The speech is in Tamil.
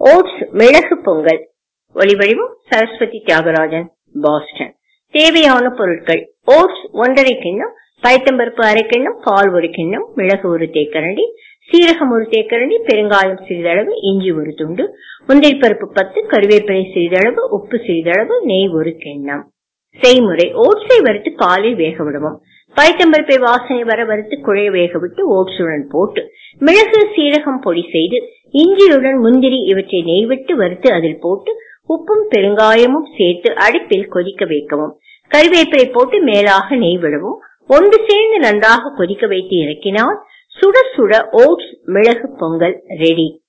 ஓட்ஸ் மிளகு பொங்கல் ஒலிவடிவம் சரஸ்வதி தியாகராஜன் பாஸ்டன் தேவையான பொருட்கள் ஓட்ஸ் ஒன்றரை கிண்ணம் பைத்தம்பருப்பு அரை கிண்ணம் பால் ஒரு கிண்ணம் மிளகு ஒரு தேக்கரண்டி சீரகம் ஒரு தேக்கரண்டி பெருங்காயம் சிறிதளவு இஞ்சி ஒரு துண்டு முந்திரி பருப்பு பத்து கருவேப்பிலை சிறிதளவு உப்பு சிறிதளவு நெய் ஒரு கிண்ணம் செய்முறை ஓட்ஸை வறுத்து பாலில் வேக விடுவோம் பைத்தம்பருப்பை வாசனை வர வறுத்து குழைய வேக விட்டு ஓட்ஸுடன் போட்டு மிளகு சீரகம் பொடி செய்து இஞ்சியுடன் முந்திரி இவற்றை நெய் விட்டு வறுத்து அதில் போட்டு உப்பும் பெருங்காயமும் சேர்த்து அடுப்பில் கொதிக்க வைக்கவும் கறிவேப்பிலை போட்டு மேலாக நெய் விடவும் ஒன்று சேர்ந்து நன்றாக கொதிக்க வைத்து இறக்கினால் சுட சுட ஓட்ஸ் மிளகு பொங்கல் ரெடி